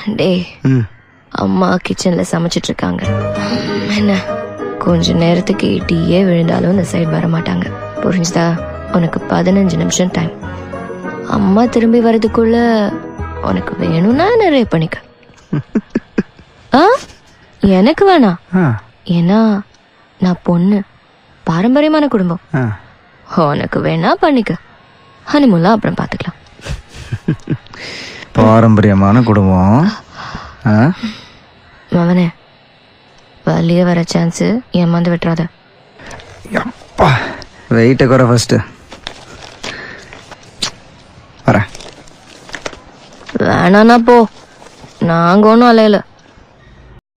டேய் ம் அம்மா கிச்சன்ல சமைச்சிட்டு இருக்காங்க என்ன கொஞ்ச நேரத்துக்கு இடியே விழுந்தாலும் இந்த சைடு வர மாட்டாங்க புரிஞ்சுதா உனக்கு பதினஞ்சு நிமிஷம் டைம் அம்மா திரும்பி வரதுக்குள்ள உனக்கு வேணும்னா நிறைய பண்ணிக்க ஆ எனக்கு வேணாம் ஆ ஏன்னா நான் பொண்ணு பாரம்பரியமான குடும்பம் ஆ உனக்கு வேணா பண்ணிக்க ஹனிமூலாம் அப்புறம் பாத்துக்கலாம் பாரம்பரியமான குடும்பம் ஆ மவனே வெளியே வர சான்ஸ் ஏமாந்து விட்டுறாத அப்பா வெயிட்டை குறை ஃபஸ்ட்டு வரேன் வேணானா போ நாங்க ஒன்றும் அலையல